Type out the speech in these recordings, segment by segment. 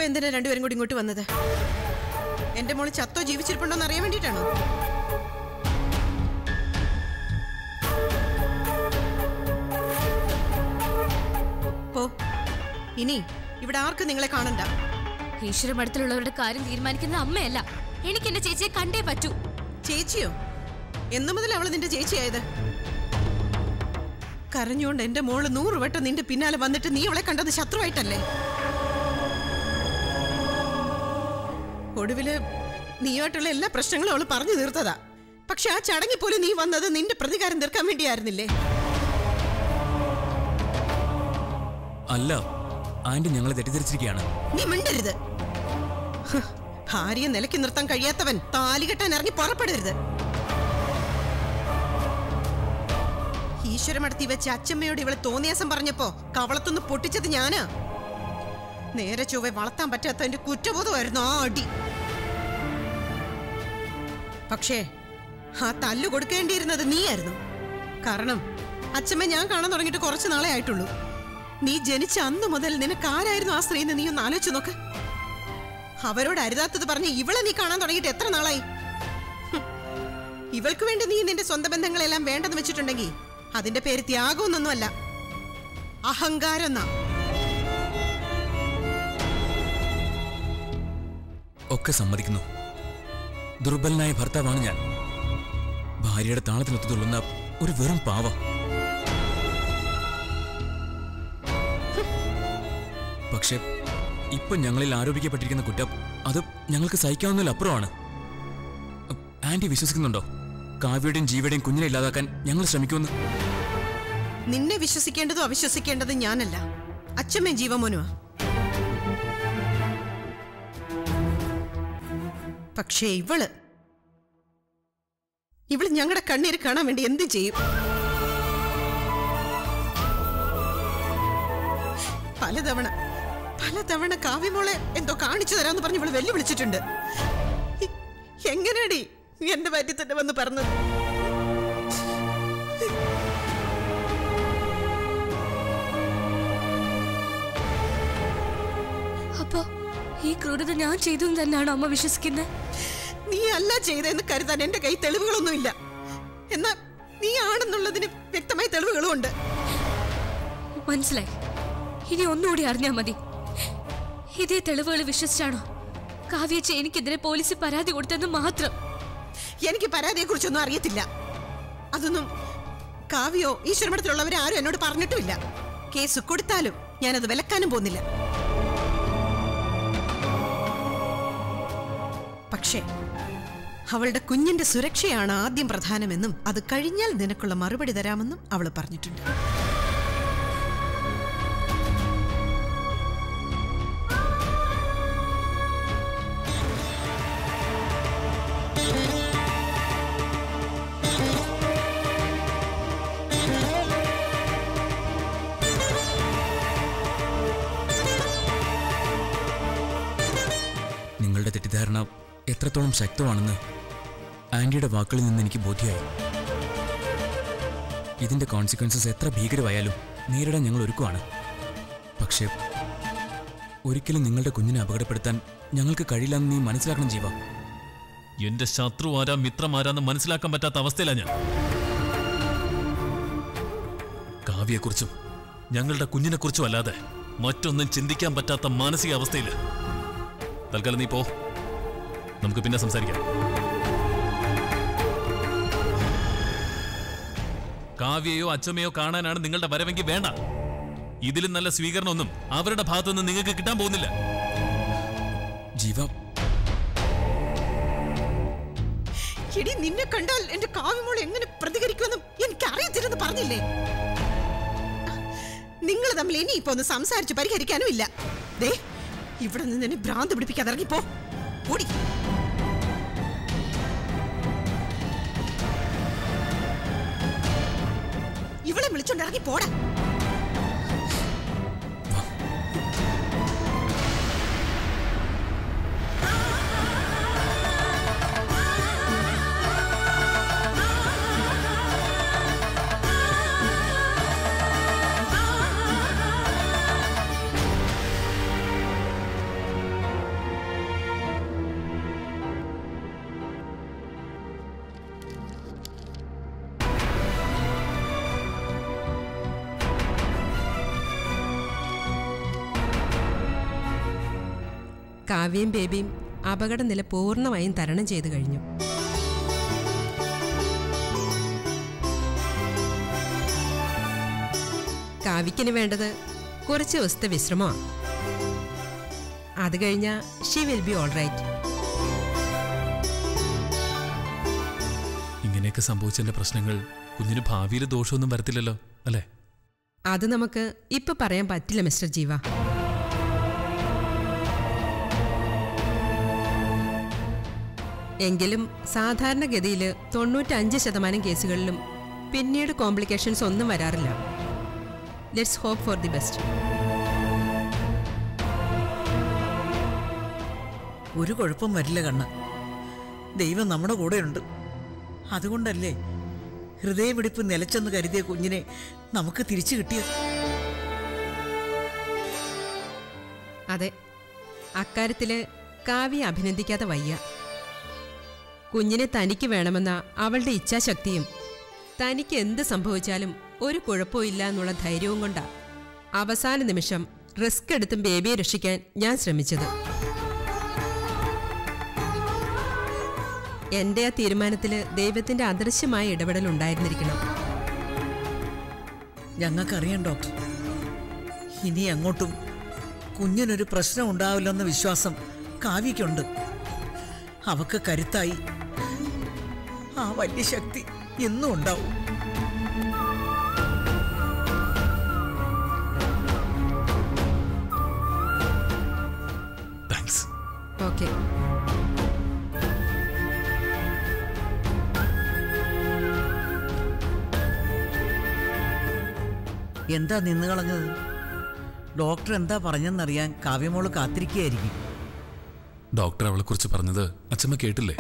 എന്തിനാ രണ്ടുപേരും കൂടി ഇങ്ങോട്ട് വന്നത് എന്റെ മോള് ചത്തോ ജീവിച്ചിരിപ്പുണ്ടോ എന്ന് അറിയാൻ വേണ്ടിയിട്ടാണോ പോ ഇനി ഇവിടെ ആർക്കും നിങ്ങളെ കാണണ്ട ഈശ്വര മഠത്തിലുള്ളവരുടെ കാര്യം തീരുമാനിക്കുന്നത് അമ്മയല്ല എനിക്ക് എന്റെ ചേച്ചിയെ കണ്ടേ പറ്റൂ ചേച്ചിയോ എന്നു മുതൽ അവള് നിന്റെ ചേച്ചിയായത് കരഞ്ഞുകൊണ്ട് എന്റെ മോള് നൂറ് വട്ടം നിന്റെ പിന്നാലെ വന്നിട്ട് നീ അവളെ കണ്ടത് ശത്രുവായിട്ടല്ലേ ഒടുവില് നീയുമായിട്ടുള്ള എല്ലാ പ്രശ്നങ്ങളും അവള് പറഞ്ഞു തീർത്തതാ പക്ഷെ ആ ചടങ്ങിൽ പോലും നീ വന്നത് നിന്റെ പ്രതികാരം തീർക്കാൻ വേണ്ടിയായിരുന്നില്ലേ അല്ല ആന്റി ഞങ്ങളെ തെറ്റിദ്ധരിച്ചിരിക്കുകയാണ് നീ മിണ്ടരുത് ഹ്, ഭാര്യയെ നിലയ്ക്ക് നിർത്താൻ കഴിയാത്തവൻ താലി കെട്ടാൻ ഇറങ്ങി പുറപ്പെടരുത് ഈശ്വരമടത്തി വെച്ച് അച്ചമ്മയോട് ഇവളെ തോന്നിയാസം പറഞ്ഞപ്പോ കവളത്തുനിന്ന് പൊട്ടിച്ചത് ഞാനാ നേരെ ചൊവ്വെ വളർത്താൻ പറ്റാത്ത എന്റെ കുറ്റബോധമായിരുന്നു ആ അടി പക്ഷേ ആ തല്ലു കൊടുക്കേണ്ടിയിരുന്നത് നീയായിരുന്നു കാരണം അച്ഛമ്മ ഞാൻ കാണാൻ തുടങ്ങിയിട്ട് കുറച്ച് നാളെ ആയിട്ടുള്ളൂ നീ ജനിച്ച അന്ന് മുതൽ നിനക്ക് ആരായിരുന്നു ആ സ്ത്രീന്ന് നീ ഒന്ന് ആലോചിച്ച് നോക്ക് അവരോട് അരുതാത്തത് പറഞ്ഞ് ഇവളെ നീ കാണാൻ തുടങ്ങിയിട്ട് എത്ര നാളായി ഹും. ഇവൾക്ക് വേണ്ടി നീ നിന്റെ സ്വന്തം ബന്ധങ്ങളെല്ലാം വേണ്ടെന്ന് വെച്ചിട്ടുണ്ടെങ്കിൽ അതിന്റെ പേര് ത്യാഗമൊന്നൊന്നുമല്ല അഹങ്കാരം എന്നാ ഒക്കെ സമ്മതിക്കുന്നു ദുർബലനായ ഭർത്താവാണ് ഞാൻ ഭാര്യയുടെ താളത്തിനൊത്തു തുള്ളുന്ന ഒരു വെറും പാവ പക്ഷെ ഇപ്പൊ ഞങ്ങളിൽ ആരോപിക്കപ്പെട്ടിരിക്കുന്ന കുറ്റം അത് ഞങ്ങൾക്ക് സഹിക്കാവുന്നതിലപ്പുറമാണ് അ- ആന്റി വിശ്വസിക്കുന്നുണ്ടോ കാവ്യയുടെയും ജീവയുടെയും കുഞ്ഞിനെ ഇല്ലാതാക്കാൻ ഞങ്ങൾ ശ്രമിക്കുമെന്ന് നിന്നെ വിശ്വസിക്കേണ്ടതും അവിശ്വസിക്കേണ്ടതും ഞാനല്ല അച്ഛമ്മയും ജീവമോനുമാ പക്ഷേ ഇവള് ഇവള് ഞങ്ങളുടെ കണ്ണീര് കാണാൻ വേണ്ടി എന്ത് ചെയ്യും പലതവണ പലതവണ കാവ്യമോളെ എന്തോ കാണിച്ചു തരാന്ന് പറഞ്ഞ് ഇവള് വെല്ലുവിളിച്ചിട്ടുണ്ട് എ- എങ്ങനെയാടി നീ എന്റെ വയറ്റിൽ തന്നെ വന്ന് പറഞ്ഞത് അപ്പോ ഈ ക്രൂരത ഞാൻ ചെയ്തു എന്ന് തന്നെയാണോ അമ്മ വിശ്വസിക്കുന്നത് നീ അല്ല ചെയ്തതെന്ന് കരുതാൻ എന്റെ കൈ തെളിവുകളൊന്നുമില്ല എന്നാ നീ ആണെന്നുള്ളതിന് വ്യക്തമായ തെളിവുകളും ഉണ്ട് മനസ്സിലായി ഇനി ഒന്നുകൂടി അറിഞ്ഞാ മതി ഇതേ തെളിവുകൾ വിശ്വസിച്ചാണോ കാവ്യച്ച എനിക്കെതിരെ പോലീസിൽ പരാതി കൊടുത്തെന്ന് മാത്രം എനിക്ക് പരാതിയെ കുറിച്ചൊന്നും അറിയത്തില്ല അതൊന്നും കാവ്യോ ഈശ്വരമഠത്തിലുള്ളവരെ ആരും എന്നോട് പറഞ്ഞിട്ടുമില്ല കേസ് കൊടുത്താലും ഞാനത് വിലക്കാനും പോകുന്നില്ല പക്ഷേ അവളുടെ കുഞ്ഞിന്റെ സുരക്ഷയാണ് ആദ്യം പ്രധാനമെന്നും അത് കഴിഞ്ഞാൽ നിനക്കുള്ള മറുപടി തരാമെന്നും അവൾ പറഞ്ഞിട്ടുണ്ട് നിങ്ങളുടെ തെറ്റിദ്ധാരണ എത്രത്തോളം ശക്തമാണെന്ന് ആന്റിയുടെ വാക്കുകളിൽ നിന്ന് എനിക്ക് ബോധ്യമായി ഇതിന്റെ കോൺസിക്വൻസസ് എത്ര ഭീകരമായാലും നേരിടാൻ ഞങ്ങൾ ഒരുക്കുവാണ് പക്ഷേ ഒരിക്കലും നിങ്ങളുടെ കുഞ്ഞിനെ അപകടപ്പെടുത്താൻ ഞങ്ങൾക്ക് കഴിയില്ലെന്ന് നീ മനസ്സിലാക്കണം ജീവ എന്റെ ശത്രു ആരാ മിത്രമാരാന്ന് മനസ്സിലാക്കാൻ പറ്റാത്ത അവസ്ഥയിലാണ് ഞാൻ കാവ്യെക്കുറിച്ചും ഞങ്ങളുടെ കുഞ്ഞിനെക്കുറിച്ചും അല്ലാതെ മറ്റൊന്നും ചിന്തിക്കാൻ പറ്റാത്ത മാനസികാവസ്ഥയില് തൽക്കാലം നീ പോ നമുക്ക് പിന്നെ സംസാരിക്കാം കാവ്യയോ അച്ഛമ്മയോ കാണാനാണ് നിങ്ങളുടെ വരവെങ്കിൽ വേണ്ട ഇതിലും നല്ല സ്വീകരണമൊന്നും അവരുടെ ഭാഗത്തുനിന്ന് നിങ്ങൾക്ക് കിട്ടാൻ പോകുന്നില്ല ജീവ എടി നിന്നെ കണ്ടാൽ എന്റെ കാവ്യമോൾ എങ്ങനെ പ്രതികരിക്കുമെന്നും എനിക്ക് അറിയത്തില്ലെന്ന് പറഞ്ഞില്ലേ നിങ്ങൾ തമ്മിൽ ഇനി ഇപ്പൊ ഒന്ന് സംസാരിച്ച് പരിഹരിക്കാനും ഇല്ല ദേ ഇവിടെ നിന്ന് എന്നെ ഭ്രാന്ത് പിടിപ്പിക്കാതെ ഇറങ്ങിപ്പോ ഓടി ഇവളെ വിളിച്ചോണ്ട് ഇറങ്ങി പോടാ കാവ്യയും ബേബിയും അപകടനില പൂർണ്ണമായും തരണം ചെയ്തു കഴിഞ്ഞു കാവ്യക്കിന് വേണ്ടത് കുറച്ച് ദിവസത്തെ വിശ്രമമാണ് അത് കഴിഞ്ഞാൽ she will be all right ഇങ്ങനെയൊക്കെ സംഭവിച്ചതിന്റെ പ്രശ്നങ്ങൾ കുഞ്ഞിന് ഭാവിയിൽ ദോഷമൊന്നും വരത്തില്ലല്ലോ അല്ലേ അത് നമുക്ക് ഇപ്പൊ പറയാൻ പറ്റില്ല മിസ്റ്റർ ജീവ എങ്കിലും സാധാരണഗതിയിൽ തൊണ്ണൂറ്റഞ്ച് ശതമാനം കേസുകളിലും പിന്നീട് കോംപ്ലിക്കേഷൻസ് ഒന്നും വരാറില്ല let's hope for the best ഒരു കുഴപ്പം വരില്ല കണ്ണ ദൈവം നമ്മുടെ കൂടെയുണ്ട് അതുകൊണ്ടല്ലേ ഹൃദയമിടിപ്പ് നിലച്ചെന്ന് കരുതിയ കുഞ്ഞിനെ നമുക്ക് തിരിച്ചു കിട്ടിയത് അതെ അക്കാര്യത്തില് കാവ്യ അഭിനന്ദിക്കാതെ വയ്യ കുഞ്ഞിനെ തനിക്ക് വേണമെന്ന അവളുടെ ഇച്ഛാശക്തിയും തനിക്ക് എന്ത് സംഭവിച്ചാലും ഒരു കുഴപ്പമില്ല എന്നുള്ള ധൈര്യവും കൊണ്ടാ അവസാന നിമിഷം റിസ്ക് എടുത്തും ബേബിയെ രക്ഷിക്കാൻ ഞാൻ ശ്രമിച്ചത് എന്റെ ആ തീരുമാനത്തില് ദൈവത്തിന്റെ അദൃശ്യമായ ഇടപെടൽ ഉണ്ടായിരുന്നിരിക്കണം ഞങ്ങൾക്കറിയാം ഡോക്ടർ ഇനി അങ്ങോട്ടും കുഞ്ഞിനൊരു പ്രശ്നം ഉണ്ടാവില്ലെന്ന വിശ്വാസം കാവ്യയ്ക്കുണ്ട് അവക്ക് കരുത്തായി ആ വലിയ ശക്തി എന്നും ഉണ്ടാവും താങ്ക്സ് ഓക്കെ എന്താ നിന്ന് കളഞ്ഞത് ഡോക്ടർ എന്താ പറഞ്ഞെന്നറിയാൻ കാവ്യമോള് കാത്തിരിക്കുകയായിരിക്കും ഡോക്ടർ അവളെ കുറിച്ച് പറഞ്ഞത് അച്ഛമ്മ കേട്ടില്ലേ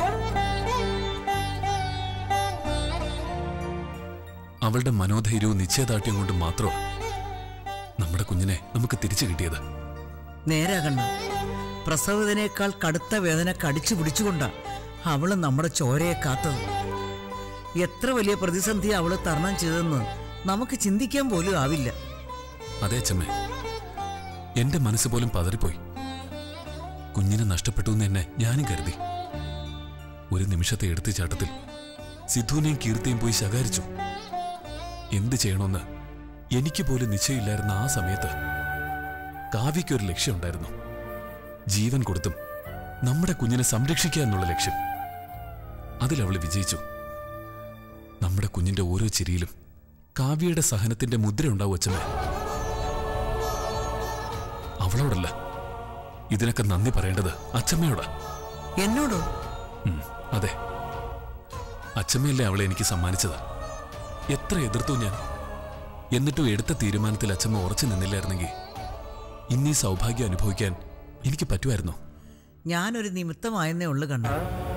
അവളുടെ മനോധൈര്യവും നിശ്ചയദാർഢ്യം കൊണ്ട് മാത്രമാണ് നമ്മുടെ കുഞ്ഞിനെ നമുക്ക് തിരിച്ചു കിട്ടിയത് നേരാകണ്ണ പ്രസവത്തിനേക്കാൾ കടുത്ത വേദന കടിച്ചു പിടിച്ചുകൊണ്ടാ അവള് നമ്മുടെ ചോരയെ കാത്തത് എത്ര വലിയ പ്രതിസന്ധി അവള് തരണം ചെയ്തെന്ന് നമുക്ക് ചിന്തിക്കാൻ പോലും ആവില്ല അതെ അച്ഛമ്മേ എന്റെ മനസ്സ് പോലും പതറിപ്പോയി കുഞ്ഞിനെ നഷ്ടപ്പെട്ടു എന്ന് എന്നെ ഞാനും കരുതി ഒരു നിമിഷത്തെ എടുത്തുചാട്ടത്തിൽ സിദ്ധുവിനെയും കീർത്തിയും പോയി ശകാരിച്ചു എന്ത് ചെയ്യണമെന്ന് എനിക്ക് പോലും നിശ്ചയമില്ലായിരുന്ന ആ സമയത്ത് കാവ്യയ്ക്കൊരു ലക്ഷ്യമുണ്ടായിരുന്നു ജീവൻ കൊടുത്തും നമ്മുടെ കുഞ്ഞിനെ സംരക്ഷിക്കുക എന്നുള്ള ലക്ഷ്യം അതിൽ അവൾ വിജയിച്ചു നമ്മുടെ കുഞ്ഞിന്റെ ഓരോ ചിരിയിലും കാവ്യയുടെ സഹനത്തിന്റെ മുദ്രയുണ്ടാവും അച്ഛമ്മേ അവളോടല്ല ഇതിനൊക്കെ നന്ദി പറയേണ്ടത് അച്ഛമ്മയോടാ എന്നോടോ ഉം, അതെ അച്ഛമ്മയല്ലേ അവളെ എനിക്ക് സമ്മാനിച്ചത് എത്ര എതിർത്തു ഞാൻ എന്നിട്ടും എടുത്ത തീരുമാനത്തിൽ അച്ഛമ്മ ഉറച്ചു നിന്നില്ലായിരുന്നെങ്കിൽ ഇന്നീ സൗഭാഗ്യം അനുഭവിക്കാൻ എനിക്ക് പറ്റുമായിരുന്നോ ഞാനൊരു നിമിത്തമായെന്നേ ഉള്ളു കണ്ണു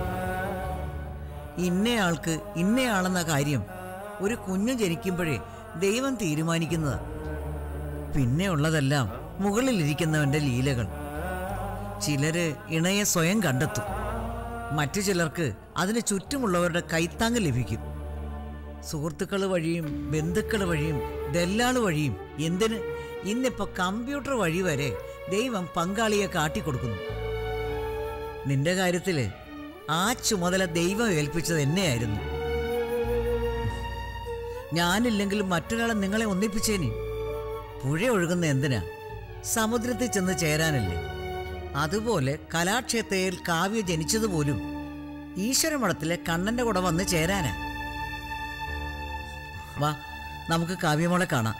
ഇന്നയാൾക്ക് ഇന്നയാളെന്ന കാര്യം ഒരു കുഞ്ഞു ജനിക്കുമ്പോഴേ ദൈവം തീരുമാനിക്കുന്നത് പിന്നെ ഉള്ളതെല്ലാം മുകളിലിരിക്കുന്നവന്റെ ലീലകൾ ചിലര് ഇണയെ സ്വയം കണ്ടെത്തും മറ്റു ചിലർക്ക് അതിന് ചുറ്റുമുള്ളവരുടെ കൈത്താങ് ലഭിക്കും സുഹൃത്തുക്കൾ വഴിയും ബന്ധുക്കൾ വഴിയും ദല്ലാള് വഴിയും എന്തിന് ഇന്നിപ്പോ കമ്പ്യൂട്ടർ വഴി വരെ ദൈവം പങ്കാളിയെ കാട്ടിക്കൊടുക്കുന്നു നിന്റെ കാര്യത്തില് ആ ചുമതല ദൈവം ഏൽപ്പിച്ചത് എന്നെയായിരുന്നു ഞാനില്ലെങ്കിലും മറ്റൊരാളെ നിങ്ങളെ ഒന്നിപ്പിച്ചേനി പുഴ ഒഴുകുന്ന എന്തിനാ സമുദ്രത്തിൽ ചെന്ന് ചേരാനല്ലേ അതുപോലെ കലാക്ഷേത്രയിൽ കാവ്യ ജനിച്ചതുപോലും ഈശ്വരമഠത്തിലെ കണ്ണന്റെ കൂടെ വന്ന് ചേരാനാ വാ നമുക്ക് കാവ്യമോളെ കാണാം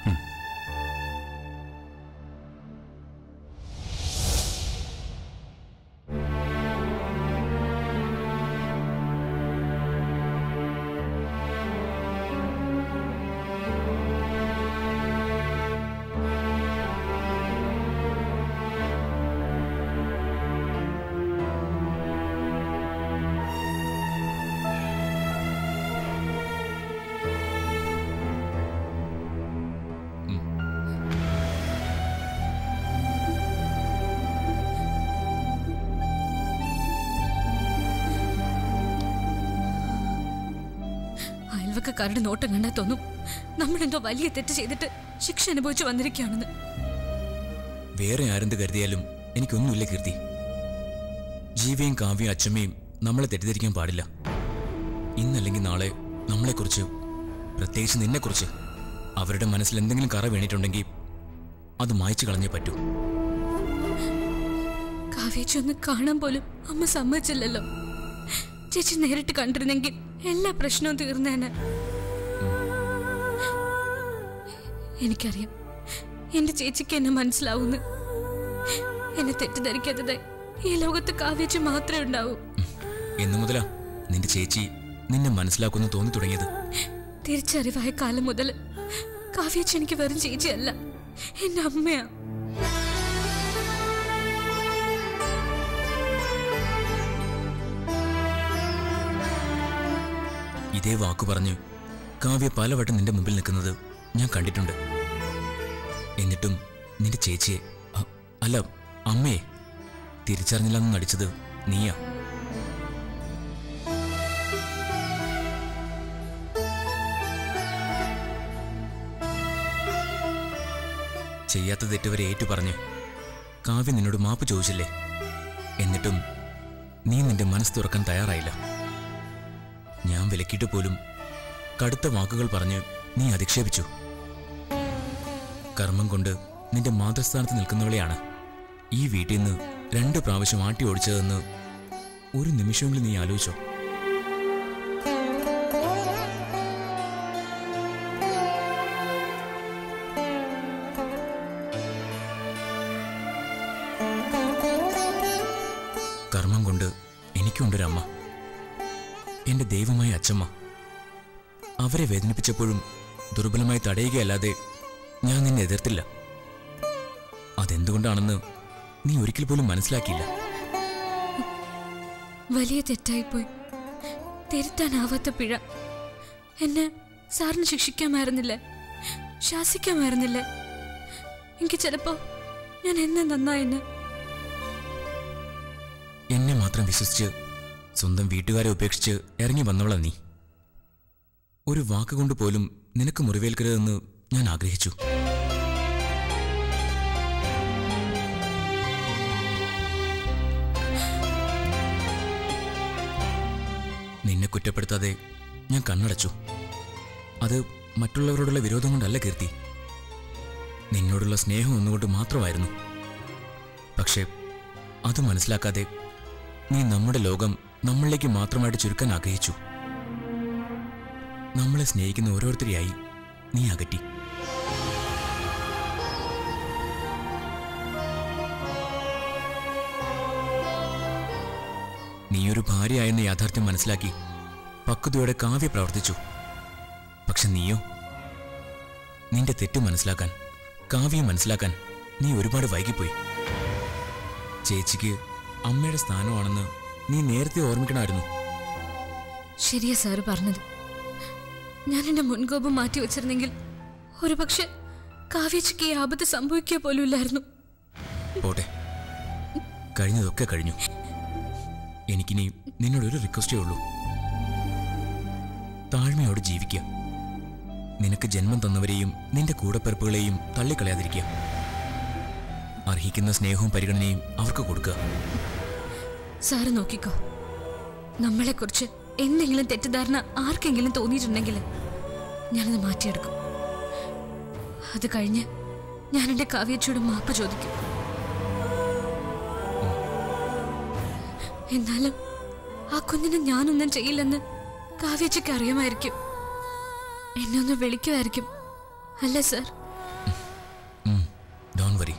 അയൽവക്കക്കാരുടെ നോട്ടം കണ്ടാൽ തോന്നും നമ്മളെന്തോ വലിയ തെറ്റ് ചെയ്തിട്ട് ശിക്ഷ അനുഭവിച്ചു വന്നിരിക്കുകയാണെന്ന് വേറെ ആരെന്ത് കരുതിയാലും എനിക്കൊന്നുമില്ല കീർത്തി ജീവയും കാവ്യയും അച്ഛമ്മയും നമ്മളെ തെറ്റിദ്ധരിക്കാൻ പാടില്ല ഇന്നല്ലെങ്കിൽ നാളെ നമ്മളെക്കുറിച്ച് പ്രത്യേകിച്ച് നിന്നെക്കുറിച്ച് അവരുടെ മനസ്സിൽ എന്തെങ്കിലും കറ വീണിട്ടുണ്ടെങ്കിൽ അത് മായ്ച്ചു കളഞ്ഞേ പറ്റൂ കാവേച്ചി ഒന്ന് കാണാൻ പോലും അമ്മ സമ്മതിച്ചില്ലല്ലോ ചേച്ചി നേരിട്ട് കണ്ടിരുന്നെങ്കിൽ എല്ലാ പ്രശ്നവും തീർന്നേനെ എനിക്കറിയാം എന്റെ ചേച്ചിക്ക് എന്നെ മനസ്സിലാവുന്നു എന്നെ തെറ്റിദ്ധരിക്കാത്തത് ഈ ലോകത്ത് കാവേച്ചി മാത്രമേ ഉണ്ടാവൂ എന്നു മുതലാ നിന്റെ ചേച്ചി നിന്നെ മനസ്സിലാക്കുന്നു തോന്നി തുടങ്ങിയത് തിരിച്ചറിവായ കാലം മുതൽ കാവേച്ചി എനിക്ക് വെറും ചേച്ചിയല്ല എന്റെ അമ്മയാ ഇതേ വാക്കു പറഞ്ഞ് കാവ്യ പലവട്ടം നിന്റെ മുമ്പിൽ നിൽക്കുന്നത് ഞാൻ കണ്ടിട്ടുണ്ട് എന്നിട്ടും നിന്റെ ചേച്ചിയെ അ- അല്ല അമ്മയെ തിരിച്ചറിഞ്ഞില്ലെന്ന് നടിച്ചത് നീയാ ചെയ്യാത്ത തെറ്റുവരെ ഏറ്റു പറഞ്ഞ് കാവ്യ നിന്നോട് മാപ്പ് ചോദിച്ചില്ലേ എന്നിട്ടും നീ നിന്റെ മനസ്സ് തുറക്കാൻ തയ്യാറായില്ല ഞാൻ വിലക്കിയിട്ട് പോലും കടുത്ത വാക്കുകൾ പറഞ്ഞ് നീ അധിക്ഷേപിച്ചു കർമ്മം കൊണ്ട് നിന്റെ മാതൃസ്ഥാനത്ത് നിൽക്കുന്നവളെയാണ് ഈ വീട്ടിൽ നിന്ന് രണ്ട് പ്രാവശ്യം ആട്ടി ഓടിച്ചതെന്ന് ഒരു നിമിഷമെങ്കിലും നീ ആലോചിച്ചോ കർമ്മം കൊണ്ട് എനിക്കുണ്ടൊരമ്മ എന്റെ ദൈവമായ അച്ചമ്മ അവരെ വേദനിപ്പിച്ചപ്പോഴും ദുർബലമായി തടയുകയല്ലാതെ ഞാൻ നിന്നെ എതിർത്തില്ല അതെന്തുകൊണ്ടാണെന്ന് നീ ഒരിക്കൽ പോലും മനസ്സിലാക്കിയില്ല വലിയ തെറ്റായിപ്പോയി തിരുത്താനാവാത്ത പിഴ എന്നെ സാറിന് ശിക്ഷിക്കാമായിരുന്നില്ലേ ശാസിക്കാമായിരുന്നില്ലേ എനിക്ക് ചിലപ്പോ ഞാൻ എന്നെ നന്നായെന്ന് എന്നെ മാത്രം വിശ്വസിച്ച് സ്വന്തം വീട്ടുകാരെ ഉപേക്ഷിച്ച് ഇറങ്ങി വന്നവളാ നീ ഒരു വാക്കുകൊണ്ട് പോലും നിനക്ക് മുറിവേൽക്കരുതെന്ന് ഞാൻ ആഗ്രഹിച്ചു നിന്നെ കുറ്റപ്പെടുത്താതെ ഞാൻ കണ്ണടച്ചു അത് മറ്റുള്ളവരോടുള്ള വിരോധം കൊണ്ടല്ല കീർത്തി നിന്നോടുള്ള സ്നേഹം ഒന്നുകൊണ്ട് മാത്രമായിരുന്നു പക്ഷേ അത് മനസ്സിലാക്കാതെ നീ നമ്മുടെ ലോകം നമ്മളിലേക്ക് മാത്രമായിട്ട് ചുരുക്കാൻ ആഗ്രഹിച്ചു നമ്മളെ സ്നേഹിക്കുന്ന ഓരോരുത്തരെയായി നീ അകറ്റി നീയൊരു ഭാര്യയായെന്ന യാഥാർത്ഥ്യം മനസ്സിലാക്കി പക്വതയോടെ കാവ്യ പ്രവർത്തിച്ചു പക്ഷെ നീയോ നിന്റെ തെറ്റ് മനസ്സിലാക്കാൻ കാവ്യം മനസ്സിലാക്കാൻ നീ ഒരുപാട് വൈകിപ്പോയി ചേച്ചിക്ക് അമ്മയുടെ സ്ഥാനമാണെന്ന് നീ നേരത്തെ ഓർമ്മിക്കണമായിരുന്നു ശരിയാ സാറ് പറഞ്ഞത് ഞാൻ എന്റെ മുൻകോപം മാറ്റി വെച്ചിരുന്നെങ്കിൽ ഒരുപക്ഷെ കാവ്യച്ചയ്ക്ക് ഈ ആപത്ത് സംഭവിക്കുക പോലും ഇല്ലായിരുന്നു പോട്ടെ കഴിഞ്ഞതൊക്കെ കഴിഞ്ഞു എനിക്കിനി നിന്നോടൊരു റിക്വസ്റ്റേ ഉള്ളൂ താഴ്മയോട് ജീവിക്കുക നിനക്ക് ജന്മം തന്നവരെയും നിന്റെ കൂടപ്പിറപ്പുകളെയും തള്ളിക്കളയാതിരിക്കുക അർഹിക്കുന്ന സ്നേഹവും പരിഗണനയും അവർക്ക് കൊടുക്കുക സാറ് നോക്കിക്കോ നമ്മളെക്കുറിച്ച് എന്തെങ്കിലും തെറ്റിദ്ധാരണ ആർക്കെങ്കിലും തോന്നിയിട്ടുണ്ടെങ്കിൽ ഞാനത് മാറ്റിയെടുക്കും അത് കഴിഞ്ഞ് ഞാൻ എൻ്റെ കാവ്യച്ചയോട് മാപ്പ് ചോദിക്കും എന്നാലും ആ കുഞ്ഞിനെ ഞാനൊന്നും ചെയ്യില്ലെന്ന് കാവ്യച്ചയ്ക്ക് അറിയാമായിരിക്കും എന്നെ ഒന്ന് വിളിക്കുമായിരിക്കും അല്ലേ സാർ ഡോൺ വരി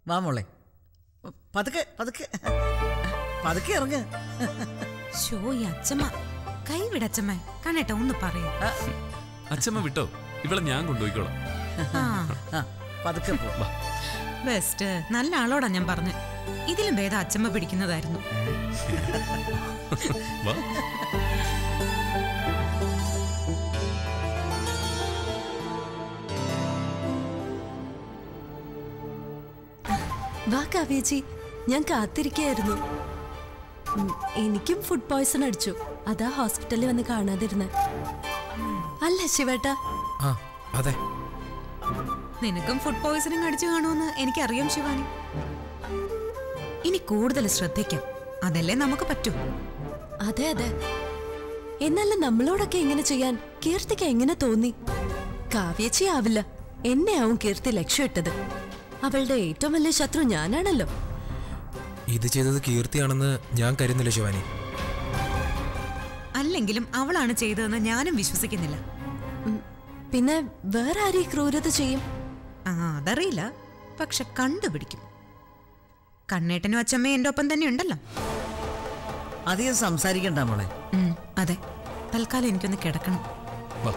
വാ മോളെ പതുക്കെ പതുക്കെ പതുക്കെ ഇറങ്ങ് ഷോ ഈ അച്ഛമ്മ കൈവിടച്ചമ്മ കണ്ണേട്ട ഒന്ന് പറയൂ അച്ഛമ്മ വിട്ടോ ഇവിടെ ഞാൻ കൊണ്ടുപോയിക്കോളാം ആ ആ പതുക്കെ പോ ബെസ്റ്റ് നല്ല ആളോടാ ഞാൻ പറഞ്ഞ ഇതിലും ഭേദം അച്ഛമ്മ പിടിക്കുന്നതായിരുന്നു വാ വാ കാവ്യേച്ചി ഞാൻ കാത്തിരിക്കായിരുന്നു ഉം, എനിക്കും ഫുഡ് പോയ്സൺ അടിച്ചു അതാ ഹോസ്പിറ്റലിൽ വന്ന് കാണാതിരുന്നെ അല്ല ശിവേട്ട ആ അതെ നിനക്കും ഫുഡ് പോയിസണിങ് അടിച്ചു കാണുമെന്ന് എനിക്കറിയാം ശിവാനി ഇനി കൂടുതൽ ശ്രദ്ധിക്കാം അതല്ലേ നമുക്ക് പറ്റൂ അതെ അതെ എന്നല്ല നമ്മളോടൊക്കെ ഇങ്ങനെ ചെയ്യാൻ കീർത്തിക്ക് എങ്ങനെ തോന്നി കാവ്യേച്ചി ആവില്ല എന്നെ ആവും കീർത്തി ലക്ഷ്യമിട്ടത് അവളുടെ ഏറ്റവും വലിയ ശത്രു ഞാനാണല്ലോ ഇത് ചെയ്തത് കീർത്തിയാണെന്ന് ഞാൻ കരുന്നില്ല ശിവാനി അല്ലെങ്കിലും അവളാണ് ചെയ്തതെന്ന് ഞാനും വിശ്വസിക്കുന്നില്ല ഉം, പിന്നെ വേറെ ആരും ഈ ക്രൂരത ചെയ്യും ആ അതറിയില്ല പക്ഷെ കണ്ടുപിടിക്കും കണ്ണേട്ടനും അച്ഛമ്മയും എൻ്റെ ഒപ്പം തന്നെ ഉണ്ടല്ലോ അധികം സംസാരിക്കണ്ട മോളെ ഉം, അതെ തൽക്കാലം എനിക്കൊന്ന് കിടക്കണം വാ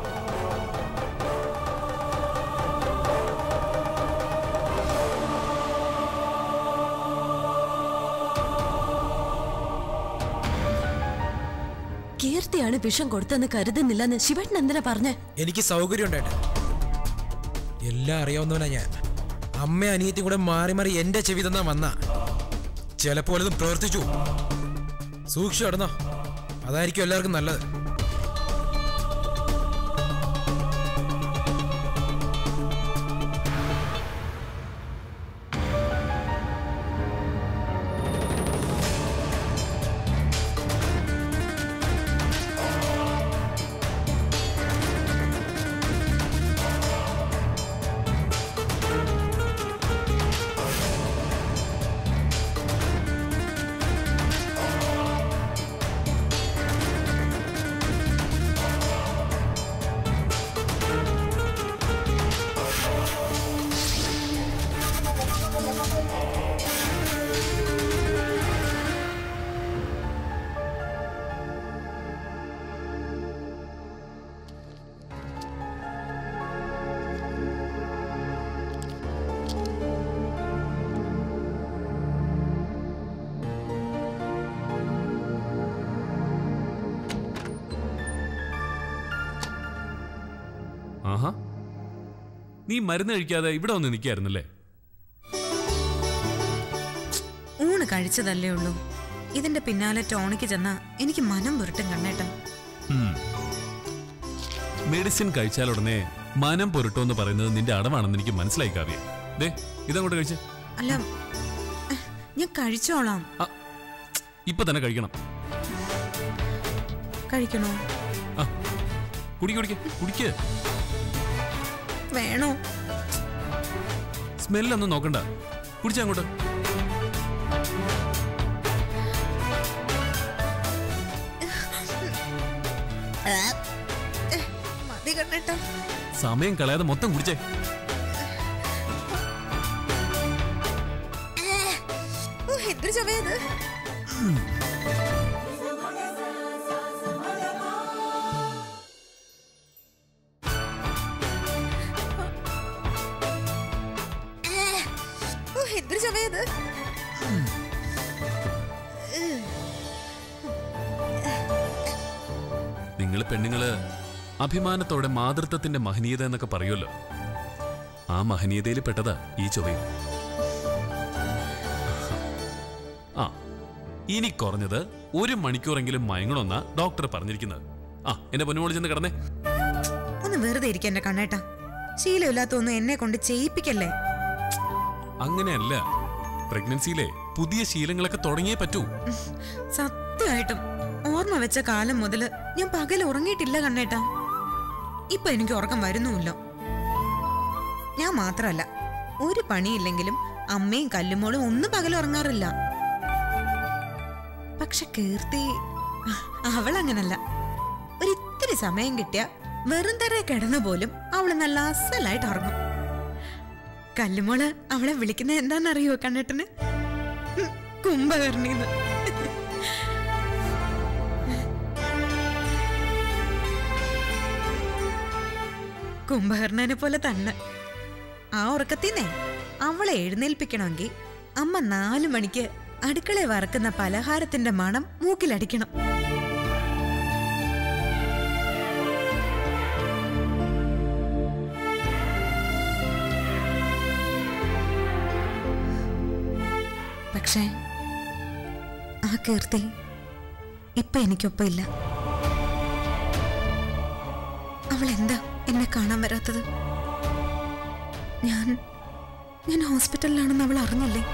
കീർത്തിയാണ് വിഷം കൊടുത്തെന്ന് കരുതുന്നില്ലെന്ന് ശിവേട്ടൻ എന്തിനാ പറഞ്ഞേ എനിക്ക് സൗകര്യം ഉണ്ടായിട്ട് എല്ലാം അറിയാവുന്നവനാ ഞാൻ അമ്മ അനിയത്തിയും കൂടെ മാറി മാറി എന്റെ ചെവി തന്നാ വന്ന ചിലപ്പോൾ ഇത് പ്രവർത്തിച്ചു സൂക്ഷിച്ചു നടന്നോ അതായിരിക്കും എല്ലാവർക്കും നല്ലത് ആഹാ നീ മരുന്ന് കഴിക്കാതെ ഇവിടെ വന്ന് നിൽക്കായിരുന്നല്ലേ ഊണ് കഴിച്ചതല്ലേ ഉള്ളൂ ഇതിന്റെ പിന്നാലെ ടോണിക്ക് ചെന്നാ എനിക്ക് മനം പുരട്ടും കണ്ണേട്ട മെഡിസിൻ കഴിച്ചാൽ ഉടനെ മനം പൊരുട്ടോ എന്ന് പറയുന്നത് നിന്റെ അടവാണെന്ന് എനിക്ക് മനസ്സിലായി കാവ്യ ദേ ഇതങ്ങോട്ട് കഴിച്ച് അല്ല എഹ്, ഞാൻ കഴിച്ചോളാം ആ, ഇപ്പൊ തന്നെ കഴിക്കണം കഴിക്കണോ ആ കുടിക്ക് കുടിക്ക് കുടിക്ക് വേണോ സ്മെല്ലൊന്നും നോക്കണ്ട കുടിച്ചങ്ങോട്ട് മതി കണ്ണേട്ട സമയം കളയാതെ മൊത്തം കുടിച്ചേ ഓ എന്തൊരു ചവയത് ഓ എന്തൊരു ചവയത് നിങ്ങൾ പെണ്ണുങ്ങള് അഭിമാനത്തോടെ മാതൃത്വത്തിന്റെ മഹനീയത എന്നൊക്കെ പറയുമല്ലോ ആ മഹനീയതയിൽ പെട്ടതാ ഈ ചൊവ്വയും ആ ഇനി കുറഞ്ഞത് ഒരു മണിക്കൂറെങ്കിലും മയങ്ങണമെന്നാ ഡോക്ടർ പറഞ്ഞിരിക്കുന്നത് ആ എന്റെ പൊന്നുമോള് ചെന്ന് കിടന്നേ ഒന്ന് വെറുതെ ഇരിக்க എന്റെ കണ്ണേട്ട ശീലമില്ലാത്തൊന്നും എന്നെ കൊണ്ട് ചെയ്യിപ്പിക്കല്ലേ അങ്ങനെയല്ല പ്രഗ്നൻസിയിലെ പുതിയ ശീലങ്ങളൊക്കെ തുടങ്ങിയേ പറ്റൂ സത്യമായിട്ടും ഓർമ്മ വെച്ച കാലം മുതല് ഞാൻ പകൽ ഉറങ്ങിയിട്ടില്ല കണ്ണേട്ടാ ഇപ്പൊ എനിക്ക് ഉറക്കം വരുന്നുമില്ല ഞാൻ മാത്രമല്ല ഒരു പണിയില്ലെങ്കിലും അമ്മയും കല്ലുമോളും ഒന്നും പകൽ ഉറങ്ങാറില്ല പക്ഷെ കീർത്തി അവൾ അങ്ങനല്ല ഒരിത്തിരി സമയം കിട്ടിയ വെറും തറ കിടന്നു പോലും അവള് നല്ല അസലായിട്ട് ഉറങ്ങും കല്ലുമോള് അവളെ വിളിക്കുന്നത് എന്താണെന്നറിയോ കണ്ണേട്ടന് ഉം, കുംഭകർണിന്ന് കുംഭകർണനെ പോലെ തന്നെ ആ ഉറക്കത്തിന്നേ അവളെ എഴുന്നേൽപ്പിക്കണമെങ്കിൽ അമ്മ നാലു മണിക്ക് അടുക്കള വറക്കുന്ന പലഹാരത്തിന്റെ മണം മൂക്കിലടിക്കണം പക്ഷേ ആ കീർത്തി ഇപ്പൊ എനിക്കൊപ്പം ഇല്ല അവൾ എന്താ എന്നെ കാണാൻ വരാത്തത് ഞാൻ ഞാൻ ഹോസ്പിറ്റലിലാണെന്ന് അവൾ അറിഞ്ഞില്ലേ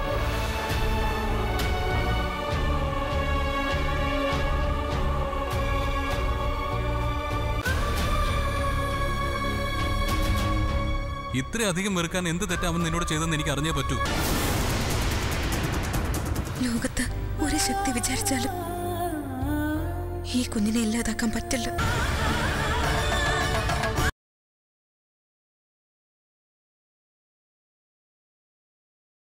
ഇത്രയധികം വെറുക്കാൻ എന്ത് തെറ്റാമെന്ന് നിന്നോട് ചെയ്തെന്ന് എനിക്ക് അറിഞ്ഞേ പറ്റൂ ലോകത്ത് ഒരു ശക്തി വിചാരിച്ചാലും ഈ കുഞ്ഞിനെ ഇല്ലാതാക്കാൻ പറ്റില്ല